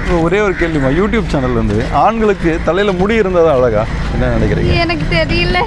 ஒரே ஒரு கேள்விமா YouTube channel வந்து ஆண்களுக்கு தலையில் முடி இருந்தால் தான் அழகா என்ன நினைக்கிறீங்க எனக்கு தெரியல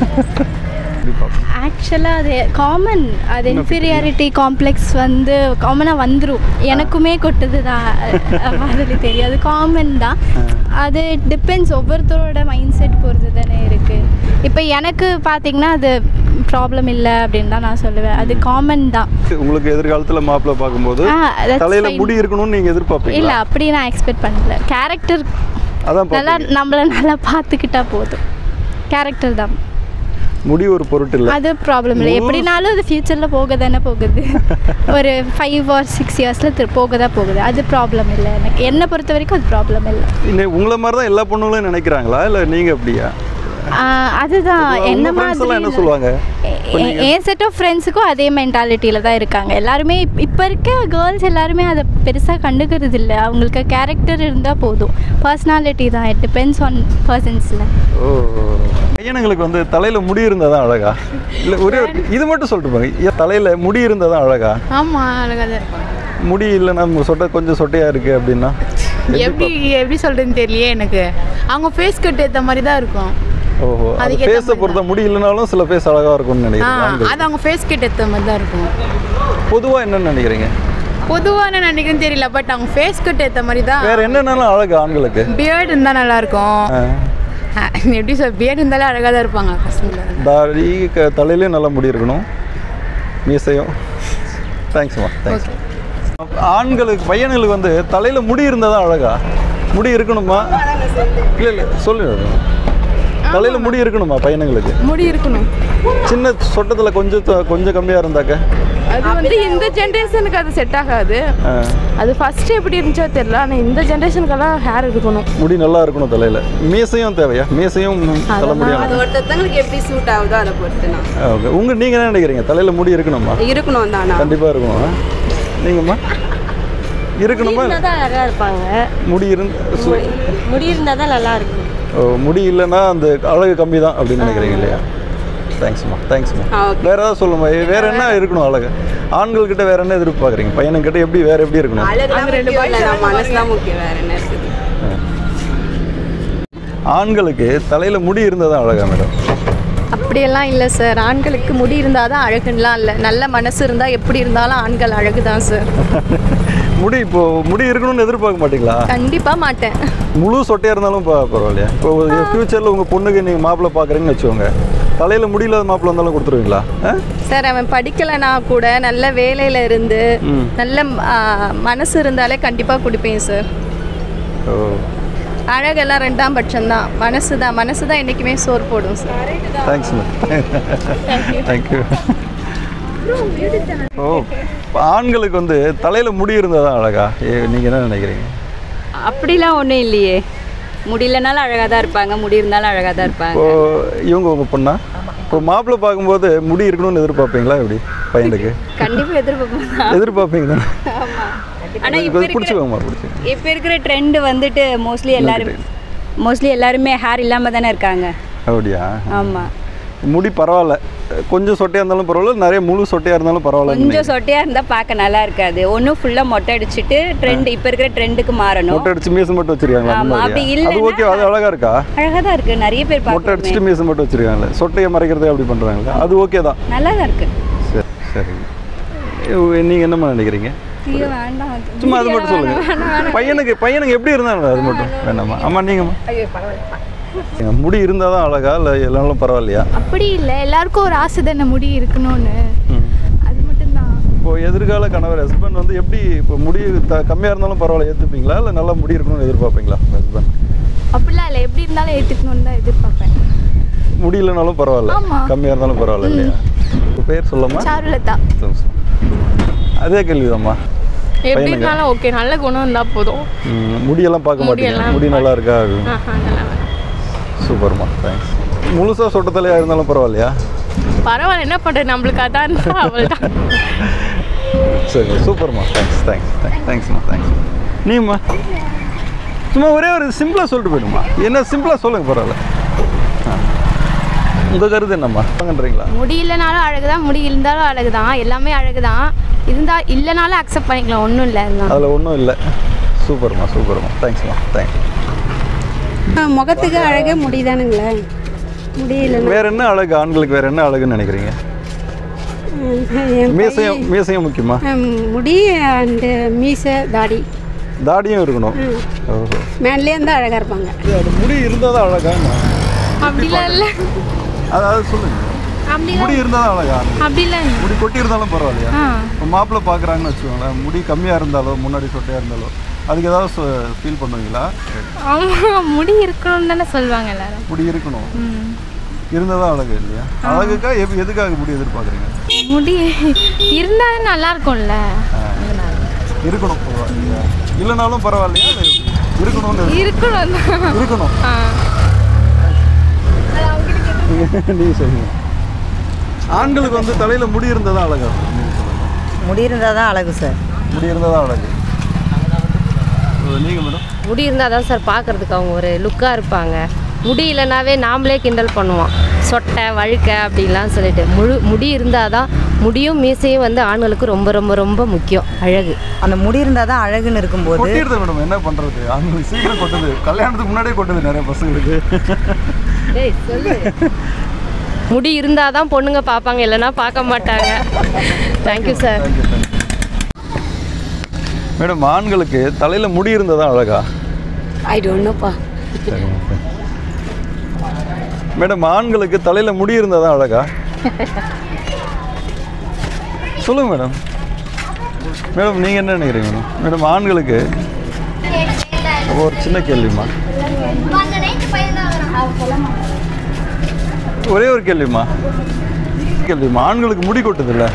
இப்படி பார்ப்போம். ஆக்சுவலாக அது காமன் அது இன்ஃபீரியாரிட்டி காம்ப்ளெக்ஸ் வந்து காமனாக வந்துடும் எனக்குமே கொட்டுது தான் மாதிரி தெரியாது காமன் தான் அது டிபெண்ட்ஸ் ஒவ்வொருத்தரோட மைண்ட் செட் பொறுத்து தானே இருக்குது இப்போ எனக்கு பார்த்தீங்கன்னா அது ப்ராப்ளம் இல்லை அப்படின்னு தான் நான் சொல்லுவேன் அது காமன் தான் உங்களுக்கு எதிர்காலத்தில் மாப்பிள்ளை பார்க்கும்போது ஆ, that's தலையில் fine. முடி இருக்கணும்னு நீங்கள் இல்லை எதிர்பார்ப்பீங்களா அப்படி நான் எக்ஸ்பெக்ட் பண்ணல கேரக்டர் அதான் நல்லா பார்ப்பீங்க. நம்மளை நல்லா பார்த்துக்கிட்டா போதும் கேரக்டர் தான் முடி ஒரு பொருட்டு இல்லை அது ப்ராப்ளம் இல்லை எப்படினாலும் அது ஃப்யூச்சரில் போக தானே போகுது ஒரு ஃபைவ் ஆர் சிக்ஸ் இயர்ஸில் போக தான் போகுது அது ப்ராப்ளம் இல்லை எனக்கு என்னை பொறுத்த வரைக்கும் அது ப்ராப்ளம் இல்லை இன்னும் உங்களை மாதிரி தான் எல்லா பொண்ணுங்களும் நினைக்கிறாங்களா இல்லை நீங்கள் அப்படியா ஆஹ் அதுதான் என்ன உங்க friends எல்லாம் என்ன மாதிரி சொல்லுவாங்க எ- என் செட் ஆஃப் ஃப்ரெண்ட்ஸுக்கும் அதே மென்டாலிட்டியில் தான் இருக்காங்க எல்லாருமே இப்- இப்போ இருக்க கேர்ள்ஸ் எல்லாருமே அதை பெருசாக கண்டுக்கிறது இல்லை அவங்களுக்கு கேரக்டர் இருந்தால் போதும் பர்சனாலிட்டி தான் இட் டிபெண்ட்ஸ் ஆன் பர்சன்ஸில் ஓ பையனுங்களுக்கு வந்து தலையில் முடி இருந்தால் தான் அழகா இல்லை ஒரே ஒரு இது மட்டும் சொல்லிட்டு போங்க ஏன் தலையில் முடி இருந்தால் தான் அழகா ஆமாம் அழகாக தான் இருக்கும் முடி இல்லைன்னா உங்க சொட்டை கொஞ்சம் சொட்டையாக இருக்குது அப்படின்னா எப்படி எப்படி சொல்கிறதுன்னு தெரியலையே எனக்கு அவங்க ஃபேஸ் கட் ஏற்ற மாதிரி தான் இருக்கும் ஓஹோ அது அதுக்கேத்த ஃபேஸை மாதிரி பொறுத்த முடி இல்லைனாலும் சில ஃபேஸ் அழகாக இருக்கும்னு ஆ நினைக்கிறேன் ஆண்கள். அது அவங்க ஃபேஸ் கட் ஏற்ற மாதிரி தான் இருக்கும் பொதுவாக என்னன்னு நினைக்கிறீங்க பொதுவாக என்ன நினைக்கிறேன்னு தெரியல பட் அவங்க ஃபேஸ் கட் ஏற்ற மாதிரி தான் வேற என்னென்னலாம் அழகு ஆண்களுக்கு பியர்ட் இருந்தால் நல்லா இருக்கும் ஆ, எப்படி சொல் பியர்ட் இருந்தாலே அழகாக தான் இருப்பாங்க பசங்க தாடி க தலையிலையும் நல்லா முடி இருக்கணும் மீசையும் தேங்க்ஸ்மா தேங்க்ஸ் ஆண்களுக்கு பையனுங்களுக்கு வந்து தலையில் முடி இருந்தால் தான் அழகா முடி இருக்கணுமா இல்லை இல்லை சொல்லு தலையில் முடி இருக்கணுமா பையனுங்களுக்கு முடி இருக்கணும் சின்ன சொட்டத்தில் கொஞ்சம் த- கொஞ்சம் கம்மியாக இருந்தாக்க அது வந்து இந்த ஜென்ரேஷனுக்கு அது செட் ஆகாது ஆ, அது ஃபர்ஸ்ட் எப்படி இருந்துச்சோ தெரியல ஆனால் இந்த ஜென்ரேஷனுக்கெல்லாம் ஹேர் இருக்கணும் முடி நல்லா இருக்கணும் தலையில் மீசையும் தேவையா மீசையும் தலைமுடியும் அது ஒருத்தவங்களுக்கு எப்படி சூட் ஆகுதோ அதை பொறுத்து நான் ஓகே உங்கள் நீங்கள் என்ன நினைக்கிறீங்க தலையில் முடி இருக்கணுமா இருக்கணும் தானா கண்டிப்பாக இருக்கணும் ஆ? நீங்கம்மா இருக்கணுமா இருந்தால் தான் அழகாக இருப்பாங்க முடி இருந்து சு- முடி இருந்தால் தான் நல்லா இருக்கும் ஓ, முடி இல்லைன்னா அந்த அழகு கம்மி தான் அப்படின்னு நினைக்கிறீங்க இல்லையா தேங்க்ஸ்மா தேங்க்ஸ்மா ஆ, okay. வேற ஏதாவது சொல்லுமா வேற என்ன இருக்கணும் அழகு ஆண்கள் கிட்ட வேற என்ன எதிர்பார்க்குறீங்க பையனுக்கிட்ட எப்படி வேற எப்படி இருக்கணும் அழகுலாம் முக்கியம் இல்லை நான் மனசுலாம் முக்கியம் வேற என்ன இருக்குது ஆண்களுக்கு தலையில முடி இருந்தால் தான் அழகா மேடம் அப்படியெல்லாம் இல்லை சார் ஆண்களுக்கு முடி இருந்தால் தான் அழகுன்னெலாம் இல்லை நல்ல மனசு இருந்தால் எப்படி இருந்தாலும் ஆண்கள் அழகு தான் சார் முடி இப்போ முடி இருக்கணும்னு எதிர்பார்க்க மாட்டீங்களா கண்டிப்பாக மாட்டேன் முழு சொட்டையாக இருந்தாலும் பா- பரவாயில்லையா இப்போ ஃப்யூச்சரில் உங்கள் பொண்ணுக்கு நீங்கள் மாப்பிள்ளை பார்க்குறீங்கன்னு வச்சுக்கோங்க தலையில் முடியில்லாத மாப்பிள்ளை இருந்தாலும் கொடுத்துருவீங்களா ஆ? சார் அவன் படிக்கலைனா கூட நல்ல வேலையில் இருந்து ம். நல்ல ஆ, மனசு இருந்தாலே கண்டிப்பாக கொடுப்பேன் சார் ஓ அழகெல்லாம் ரெண்டாம் பட்சம்தான் மனசு தான் மனசு தான் என்றைக்குமே சோறு போடும் சார் தேங்க்ஸ் மேம் தேங்க்யூ ஓ இப்ப ஆண்களுக்கு வந்து தலையில் முடி இருந்தால் தான் அழகா நீங்கள் என்ன நினைக்கிறீங்க அப்படிலாம் ஒன்றும் இல்லையே முடியலனாலும் அழகாக தான் இருப்பாங்க முடி இருந்தாலும் அழகாக தான் இருப்பாங்க இப்போ இவங்க உங்கள் பொண்ணா இப்போ மாப்பிள்ளை பார்க்கும்போது முடி இருக்கணும்னு எதிர்பார்ப்பீங்களா எப்படி பையனுக்கு கண்டிப்பாக எதிர்பார்ப்போம் எதிர்பார்ப்பீங்க தானே ஆனால் இப்போ இருக்கிற பிடிச்சிக்கோங்கம்மா பிடிச்சி இப்போ இருக்கிற ட்ரெண்டு வந்துட்டு மோஸ்ட்லி எல்லாரும் மோஸ்ட்லி எல்லாருமே ஹேர் இல்லாமல் தானே இருக்காங்க அப்படியா ஆமாம் முடி பரவாயில்ல கொஞ்சம் சொட்டையாக இருந்தாலும் பரவாயில்ல நிறைய முழு சொட்டையாக இருந்தாலும் பரவாயில்ல கொஞ்சம் சொட்டையாக இருந்தால் பார்க்க நல்லா இருக்காது ஒன்றும் ஃபுல்லாக மொட்டை அடிச்சுட்டு ட்ரெண்ட் இப்போ இருக்கிற ட்ரெண்டுக்கு மாறணும் மொட்டை அடிச்சு மீசை மட்டும் வச்சிருக்காங்களா அந்த ஆமா, மாதிரியா? அப்படி அது இல்லைன்னா- ஓகே அது அழகா இருக்கா அழகாக தான் இருக்குது நிறைய பேர் மொட்டை பார்க்குறோமே அடிச்சுட்டு மீசை மட்டும் வச்சிருக்காங்களே சொட்டையை மறைக்கிறது அப்படி பண்ணுறாங்களா அது ஓகே தான் நல்லா தான் இருக்குது சரி சரி நீங்கள் என்னம்மா நினைக்கிறீங்க ஐயோ வேண்டாம் சும்மா அது மட்டும் சொல்லுங்க பையனுக்கு பையனுக்கு எப்படி இருந்தாலும் அது மட்டும் வேண்டாமா ஆமா நீங்கம்மா ஏங்க, முடி இருந்தால் தான் அழகா இல்லை எல்லாரும் பரவாயில்லையா அப்படி இல்லை எல்லாருக்கும் ஒரு ஆசை தானே முடி இருக்கணும்னு ம். அது மட்டும்தான் இப்போ எதிர்கால கணவர் ஹஸ்பண்ட் வந்து எப்படி இப்போ முடி த கம்மியாக இருந்தாலும் பரவாயில்ல ஏற்றுப்பீங்களா இல்லை நல்லா முடி இருக்கணும்னு எதிர்பார்ப்பீங்களா ஹஸ்பண்ட் அப்படிலாம் இல்லை எப்படி இருந்தாலும் ஏற்றுக்கணும்னு தான் எதிர்பார்ப்பேன் முடி இல்லைனாலும் பரவாயில்ல ஆமா. கம்மியாக இருந்தாலும் பரவாயில்ல இல்லையா உங்கள் பேர் சொல்லம்மா சாருலதா சொல்லு, சொல்லு. அதே கேள்விதாம்மா எப்படி பையனுக்கு. இருந்தாலும் ஓகே நல்ல குணம் இருந்தால் போதும் ம், முடியெல்லாம் பார்க்க மாட்டீங்க முடியெல்லாம் முடி நல்லா இருக்கா ஆஹா, நல்லா வேணாம். சூப்பர்மா தேங்க்ஸ் முழுசாக சொட்ட தலையாக இருந்தாலும் பரவாயில்லையா பரவாயில்ல என்ன பண்ணுறது நம்மளுக்கு அதான் அவள் தான் சரி சூப்பர்மா தேங்க்ஸ் தேங்க்ஸ் தேங்க்ஸ் தேங்க்ஸ்மா தேங்க்ஸ் நீம்மா சும்மா ஒரே ஒரு சிம்பிளாக சொல்லிட்டு போயிடுமா என்ன சிம்பிளாக சொல்லுங்கள் பரவாயில்ல ஆ. உங்கள் கருத்து என்னம்மா வாங்கன்றீங்களா முடி இல்லைனாலும் அழகு தான் முடி இருந்தாலும் அழகு தான் எல்லாமே அழகு தான் இருந்தால் இல்லைனாலும் அக்செப்ட் பண்ணிக்கலாம் ஒன்றும் இல்லை அதுதான் அதில் ஒன்றும் இல்லை சூப்பர்மா சூப்பர்மா தேங்க்ஸ்மா தேங்க்ஸ் முகத்துக்கு அழகே முடிதானுங்களே முடியலன்னா வேற என்ன அழகு ஆண்களுக்கு வேற என்ன அழகுன்னு நினைக்கிறீங்க என் மீசையும் மீசையும் முக்கியமா பையன், முடி அண்டு மீசை தாடி தாடியும் இருக்கணும் ஓஹோ மேன்லேயே இருந்தால் அழகாக இருப்பாங்க அது முடி இருந்தால் தான் அழகா அப்படிலாம் இல்லை அதாவது சொல்லுங்க முடி இருந்தால் தான் அழகா அப்படிலாம் இல்லை முடி கொட்டி இருந்தாலும் பரவாயில்லையா ஆ இப்போ மாப்பிள்ளை பார்க்குறாங்கன்னு வச்சுக்கோங்களேன் முடி கம்மியாக இருந்தாலோ முன்னாடி சொட்டையாக இருந்தாலோ அதுக்கு ஏதாவது ஃபீல் பண்ணுவீங்களா ஆமாம் முடி இருக்கணும்னு தானே சொல்லுவாங்க எல்லாரும் முடி இருக்கணும் இருந்தால் தான் அழகு இல்லையா அழகுக்கா எப் எதுக்காக முடி எதிர்பார்க்குறீங்க முடி இருந்தால் நல்லா இருக்கும்ல இருக்கணும் பரவாயில்லையா இல்லைனாலும் பரவாயில்லையா இல்லை எப்படி? இருக்கணும்னு இருக்கணும் தான் இருக்கணும் ஆ நீங்கள் சொல்லுங்க ஆண்களுக்கு வந்து தலையில் முடி இருந்தால் தான் அழகா இருக்கும். நீங்க சொல்லுங்க. முடி இருந்தால் தான் அழகு சார் முடி இருந்தால் தான் அழகு நீங்கள் மேடம் முடி இருந்தால் தான் சார் பார்க்குறதுக்கு அவங்க ஒரு லுக்காக இருப்பாங்க முடி இல்லைனாவே நாமளே கிண்டல் பண்ணுவோம் சொட்டை வழுக்க அப்படின்லாம் சொல்லிட்டு முழு முடி இருந்தால் தான் முடியும் மீசையும் வந்து ஆண்களுக்கு ரொம்ப ரொம்ப ரொம்ப முக்கியம் அழகு அந்த முடி இருந்தால் தான் அழகுன்னு இருக்கும்போது கொட்டிடுது மேடம் என்ன பண்ணுறது ஆண்களுக்கு சீக்கிரம் கொட்டுது கல்யாணத்துக்கு முன்னாடியே கொட்டுது நிறைய பசங்களுக்கு டேய் சொல்லு முடி இருந்தால் தான் பொண்ணுங்க பார்ப்பாங்க இல்லைன்னா பார்க்க மாட்டாங்க thank you sir Thank you, thank you. Madam ஆண்களுக்கு தலையில் முடி இருந்தால் தான் அழகா ஐ டோன்ட் நோப்பா சரிங்க மேடம் ஆண்களுக்கு தலையில் முடி இருந்தால் தான் அழகா சொல்லுங்க மேடம் மேடம் நீங்கள் என்ன நினைக்கிறீங்க மேடம் மேடம் ஆண்களுக்கு ஒரு சின்ன கேள்விம்மா ஒரே ஒரு கேள்விம்மா கேள்விம்மா ஆண்களுக்கு முடி கொட்டுதில்ல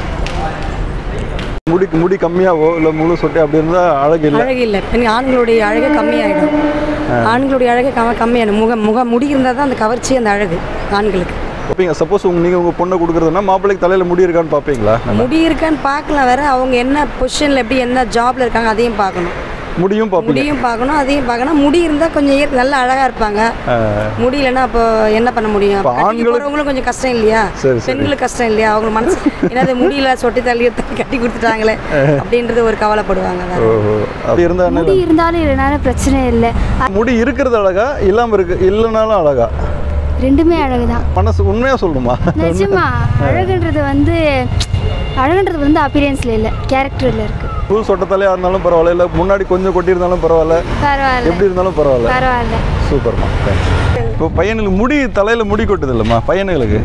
முடி முடி கம்மியாவோ இல்லை முழு சொட்டை அப்படி இருந்தால் அழகு இல்லை அழகு இல்லை பெண் ஆண்களுடைய அழகு கம்மியாயிடும் ஆண்களுடைய அழகு கம்ம கம்மியாயிடும் முகம் முக முடி இருந்தால் தான் அந்த கவர்ச்சி அந்த அழகு ஆண்களுக்கு பார்ப்பீங்க சப்போஸ் உங்க நீங்கள் உங்கள் பொண்ணை கொடுக்குறதுன்னா மாப்பிள்ளைக்கு தலையில் முடி இருக்கான்னு பார்ப்பீங்களா முடி இருக்கான்னு பார்க்கலாம் வேற அவங்க என்ன பொசிஷனில் எப்படி என்ன ஜாப்ல இருக்காங்க அதையும் பார்க்கணும் முடியும் பார்ப்பீங்க முடியும் பார்க்கணும் அதையும் பார்க்கணும் முடி இருந்தால் கொஞ்சம் இயற்கை நல்லா அழகா இருப்பாங்க முடியலன்னா அப்போ என்ன பண்ண முடியும் இப்ப கட்டிக்க ஆண்களுக்கு- போறவங்களும் கொஞ்சம் கஷ்டம் இல்லையா சரி, சரி. பெண்களுக்கு கஷ்டம் இல்லையா அவங்க மனசு என்னது முடியல சொட்டி தள்ளி கட்டி கொடுத்துட்டாங்களே அப்படின்றது ஒரு கவலைப்படுவாங்க வேற. ஓஹோ அப்படி இருந்தால் என்ன முடி இருந்தாலும் இல்லைனாலும் பிரச்சனை இல்லை முடி இருக்கிறது அழகா இல்லாமல் இருக்கு இல்லைனாலும் அழகா ரெண்டுமே அழகு தான் மனசு உண்மையாக சொல்லணுமா நிஜமா அழகுன்றது வந்து அழகுன்றது வந்து அப்பீரியன்ஸில் இல்லை கேரக்டரில் இருக்குது புது சொட்டத்தலையாக இருந்தாலும் பரவாயில்ல இல்லை முன்னாடி கொஞ்சம் கொட்டியிருந்தாலும் பரவாயில்ல பரவாயில்ல எப்படி இருந்தாலும் பரவாயில்ல பரவாயில்ல சூப்பர்மா தேங்க்ஸ் இப்போ பையனுக்கு முடி தலையில் முடி கொட்டுது இல்லைம்மா பையனுங்களுக்கு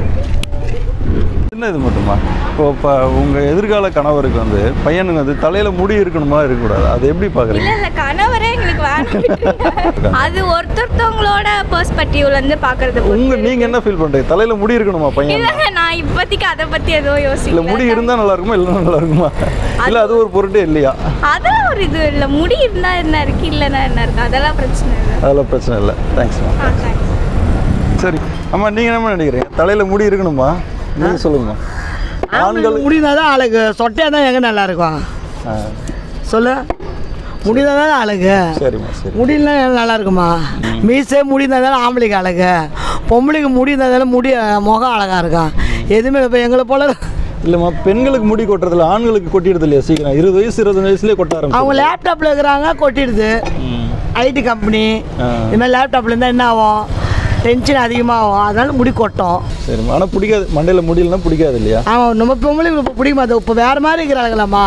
சின்ன இது மட்டுமா இப்போ இப்போ உங்கள் எதிர்கால கணவருக்கு வந்து பையனுக்கு வந்து தலையில் முடி இருக்கணுமா இருக்கக்கூடாது அது எப்படி பார்க்குறீங்க இல்லை கணவரே எங்களுக்கு வேணும் அது ஒருத்தொருத்தவங்களோட பெர்ஸ்பெக்டிவ்ல இருந்து பார்க்கறது உங்க நீங்கள் என்ன ஃபீல் பண்ணுறீங்க தலையில் முடி இருக்கணுமா பையன் இல்லைங்க நான் இப்போதைக்கு அதை பற்றி எதுவும் இல்லை யோசிக்கல முடி இருந்தால் நல்லா இருக்குமா இல்லைன்னா நல்லா இருக்குமா இல்லை அது ஒரு பொருட்டே இல்லையா அதெல்லாம் ஒரு இது இல்லை முடி இருந்தால் என்ன இருக்கு இல்லைன்னா என்ன இருக்கு அதெல்லாம் பிரச்சனை இல்லை அதெல்லாம் பிரச்சனை இல்லை தேங்க்ஸ்மா ஆ தேங்க்ஸ் சரி அம்மா நீங்கள் என்ன நினைக்கிறீங்க தலையில் முடி இருக்கணுமா நீங்கள் சொல்லுங்கம்மா ஆண்கள் முடிந்தா தான் அழகு சொட்டையாக தான் எங்கே நல்லா இருக்கும் ஆ, சொல்லு முடிந்தா தான் அழகு சரிம்மா சரி முடியலாம் நல்லா இருக்குமா மீசே முடிந்தா தானே ஆம்பளைக்கு அழகு பொம்பளைக்கு முடிந்தா தானே முடி முகம் அழகாக இருக்கும் எதுவுமே இப்போ எங்களை போல இல்லைம்மா பெண்களுக்கு முடி கொட்டுறதுல ஆண்களுக்கு கொட்டிடுது இல்லையா சீக்கிரம் இருபது வயசு இருபது வயசுலேயே கொட்ட அவங்க ஆரம்பிச்சு லேப்டாப்பில் இருக்கிறாங்க கொட்டிடுது ஐடி கம்பெனி ஆ. இது மாதிரி லேப்டாப்பில் இருந்தால் என்ன ஆகும் டென்ஷன் அதிகமாகும் அதனால முடி கொட்டும் சரிம்மா ஆனால் பிடிக்காது மண்டையில் முடியலன்னா பிடிக்காது இல்லையா ஆமாம் நம்ம பொம்பளைக்கு இப்போ பிடிக்க மாட்டோம் இப்போ வேறு மாதிரி இருக்கிறாங்களாம்மா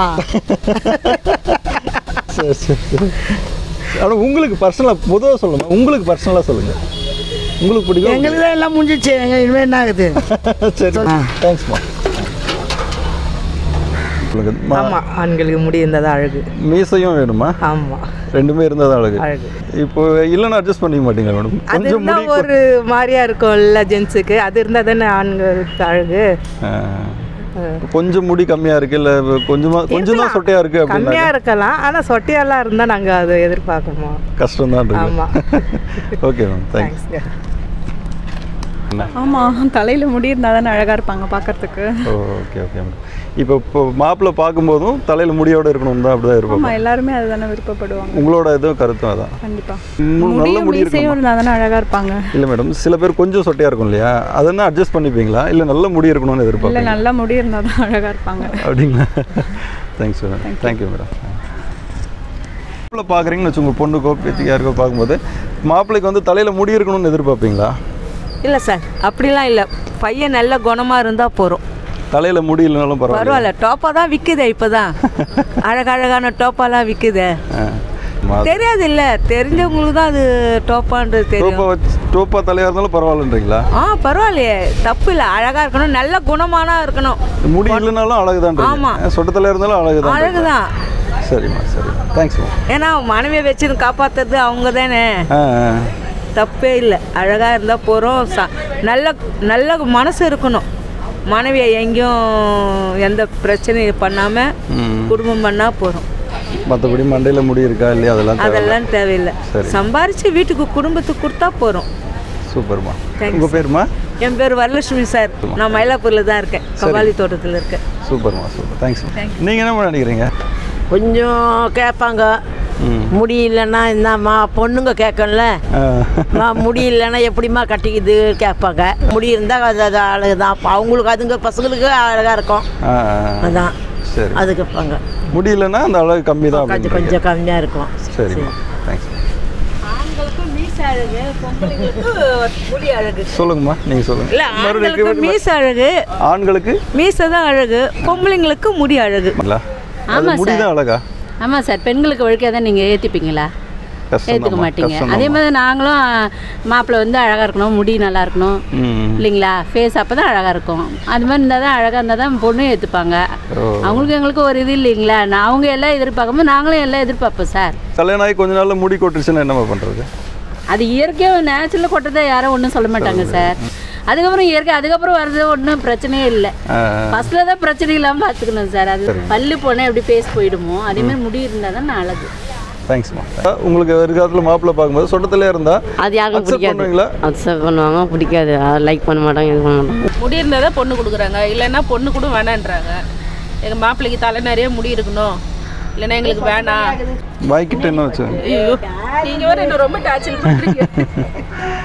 சரி சரி சரி ஆனால் உங்களுக்கு பர்சனலாக பொதுவாக சொல்லுங்கள் உங்களுக்கு பர்சனலாக சொல்லுங்கள் உங்களுக்கு பிடிக்கும் எங்களுக்கு தான் எல்லாம் முடிஞ்சிச்சு எங்க இனிமேல் என்ன ஆகுது சரி தேங்க்ஸ்மா ஆமாம் ஆண்களுக்கு முடி இருந்தால் தான் அழகு மீசையும் வேணுமா ஆமாம் ரெண்டுமே இருந்தால் தான் அழகு அழகு. இப்போ இல்லைன்னா அட்ஜஸ்ட் பண்ணிக்க மாட்டீங்களா மேடம் அது கொஞ்சம் முடி இருந்தால் ஒரு மாதிரியா இருக்கும்ல ஜென்ஸுக்கு அது இருந்தால் தானே ஆண்களுக்கு அழகு ஆ. கொஞ்சம் முடி கம்மியாக இருக்கு இல்லை கொஞ்சமாக கொஞ்சம் தான் சொட்டையாக இருக்குது அப்படின்னா கம்மியாக இருக்கலாம் ஆனால் சொட்டையெல்லாம் இருந்தால் நாங்கள் அதை எதிர்பார்க்கணுமா கஷ்டம் தான் ஆமா. இருக்கு ஓகே மேம் தேங்க்ஸ் தேங்க்ஸ்ங்க ஆமாம் தலையில் முடி இருந்தால் தானே அழகாக இருப்பாங்க பார்க்கறதுக்கு ஓகே ஓகே மேடம் இப்போ இப்போ மாப்பிள்ளை பார்க்கும்போதும் தலையில் முடியோட இருக்கணும் தான் அப்படி தான் இருப்போம் ஆமாம் எல்லாருமே அதுதானே விருப்பப்படுவாங்க உங்களோட இதுவும் கருத்தும் அதான் கண்டிப்பாக மு- நல்ல முடியும் முடி மீசையும் இருக்கணும் இருந்தால் தானே அழகாக இருப்பாங்க இல்லை மேடம் சில பேர் கொஞ்சம் சொட்டையாக இருக்கும் இல்லையா அதெல்லாம் அட்ஜஸ்ட் பண்ணிப்பீங்களா இல்லை நல்ல முடி இருக்கணும்னு இல்லை எதிர்பார்ப்பீங்க நல்லா முடி இருந்தால் தான் அழகாக இருப்பாங்க அப்படிங்களா தேங்க்ஸ் மேடம் தேங்க்யூ மேடம் மாப்பிள்ளை பார்க்குறீங்கன்னு வச்சு உங்கள் பொண்ணுக்கோ பேத்திக்கு யாருக்கோ பார்க்கும்போது மாப்பிள்ளைக்கு வந்து தலையில் முடி இருக்கணும்னு எதிர்பார்ப்பீங்களா இல்லை சார் அப்படிலாம் இல்லை பையன் நல்ல குணமாக இருந்தால் போகிறோம் தலையில் முடி இல்லைனாலும் பரவாயில்ல பரவாயில்ல டோப்பா தான் விற்குதே இப்போ தான் அழகழகான டோப்பாலாம் விற்குதே தெரியாது இல்லை தெரிஞ்சவங்களுக்கு தான் அது டோப்பான்றது டோப்பா தெரியும் வச்சு டோப்பா தலையாக இருந்தாலும் பரவாயில்லன்றீங்களா ஆ பரவாயில்லையே தப்பு இல்லை அழகாக இருக்கணும் நல்ல குணமானா இருக்கணும் முடி இல்லைனாலும் அழகுதான் ஆமா. சொட்ட தலையாக இருந்தாலும் அழகுதான் அழகுதான் சரிம்மா சரி தேங்க்ஸ்மா ஏன்னா மனைவியை வச்சுன்னு காப்பாற்றுறது அவங்க தானே ஆ ஆ. தப்பே இல்லை அழகாக இருந்தால் போகிறோம் ச நல்ல நல்ல மனசு இருக்கணும் மனைவியை எங்கேயும் எந்த பிரச்சனையும் பண்ணாமல் ம். குடும்பம் பண்ணால் போகிறோம் மற்றபடி மண்டையில் முடி இருக்கா இல்லையா அதெல்லாம் தேவையில்ல. அதெல்லாம் தேவையில்லை சரி. சம்பாரித்து வீட்டுக்கு குடும்பத்துக்கு கொடுத்தா போகிறோம் சூப்பர்மா Thanks. உங்கள் பேருமா என் பேர் வரலட்சுமி சார் நான் மயிலாப்பூரில் தான் இருக்கேன் கபாலி தோட்டத்தில் இருக்கேன் சூப்பர்மா சூப்பர் தேங்க்ஸ் நீங்கள் என்ன நினைக்கிறீங்க கொஞ்சம் கேட்பாங்க முடி இல்லைன்னா என்னம்மா பொண்ணுங்க கேட்கல முடி இல்லைன்னா எப்படிம்மா கட்டிக்குது கேட்பாங்க முடி இருந்தால் அது அது அழகு தான் அவங்களுக்கு அதுங்க பசங்களுக்கு அழகாக இருக்கும் ஆ, ஆ. அதான் சரி அது கேட்பாங்க முடியலன்னா அந்த அழகு கம்மி தான் கொஞ்சம் கொஞ்சம் கம்மியாக இருக்கும் சரிம்மா தேங்க்ஸ் ஆண்களுக்கு மீச அழகு பொம்பளைங்களுக்கு முடி அழகு சொல்லுங்கம்மா நீங்கள் சொல்லுங்க இல்லை ஆண்களுக்கு மறுபடியும் மீச அழகு ஆண்களுக்கு மீசை தான் அழகு பொம்பளைங்களுக்கு முடி அழகு இல்ல? அது ஆமா முடி சார். தான் அழகா ஆமாம் சார் பெண்களுக்கு ஒழுக்கா தான் நீங்கள் ஏற்றிப்பீங்களா கஷ்டம் ஏற்றுக்க தாம்மா, மாட்டீங்க கஷ்டம் அதே தாம்மா. மாதிரி நாங்களும் மாப்பிள்ளை வந்து அழகாக இருக்கணும் முடி நல்லா இருக்கணும் ம். இல்லைங்களா ஃபேஸ் அப்போ தான் அழகாக இருக்கும் அது மாதிரி இருந்தால் தான் அழகாக இருந்தால் தான் பொண்ணும் ஏற்றுப்பாங்க ஓ. அவங்களுக்கு எங்களுக்கு ஒரு இது இல்லைங்களா நான் அவங்க எல்லாம் எதிர்பார்க்கும்போது நாங்களும் எல்லாம் எதிர்பார்ப்போம் சார் கல்யாணம் ஆகி கொஞ்ச நாள்ல முடி கொட்டுருச்சுன்னா என்னம்மா பண்ணுறது அது இயற்கையாக நேச்சுரலாக கொட்டதை யாரும் ஒன்றும் சொல்ல மாட்டாங்க சார் அதுக்கப்புறம் இயற்கை அதுக்கப்புறம் வர்றது ஒன்றும் பிரச்சனையே இல்லை ஃபர்ஸ்ட்ல தான் பிரச்சனை இல்லாமல் பார்த்துக்கணும் சார் அது பல்லு போனால் எப்படி ஃபேஸ் போயிடுமோ அதே மாதிரி முடி இருந்தால் தான் அழகு தேங்க்ஸ்மா உங்களுக்கு வருகாலத்தில் மாப்பிள்ளை பார்க்கும்போது சொட்டத்திலே இருந்தா அது யாருக்கும் accept பிடிக்காது பண்ணுவீங்களா அக்செப்ட் பண்ணுவாங்க பிடிக்காது லைக் பண்ண மாட்டாங்க இது பண்ண மாட்டாங்க முடி இருந்தால் தான் பொண்ணு கொடுக்குறாங்க இல்லைன்னா பொண்ணு கூட வேணான்றாங்க எங்கள் மாப்பிள்ளைக்கு தலை நிறைய முடி இருக்கணும் இல்லைன்னா எங்களுக்கு வேணாம் வாய்க்கிட்ட என்ன வச்சு ஐயோ நீங்கள் வேறு என்ன ரொம்ப டார்ச்சர் பண்ணுறீங்க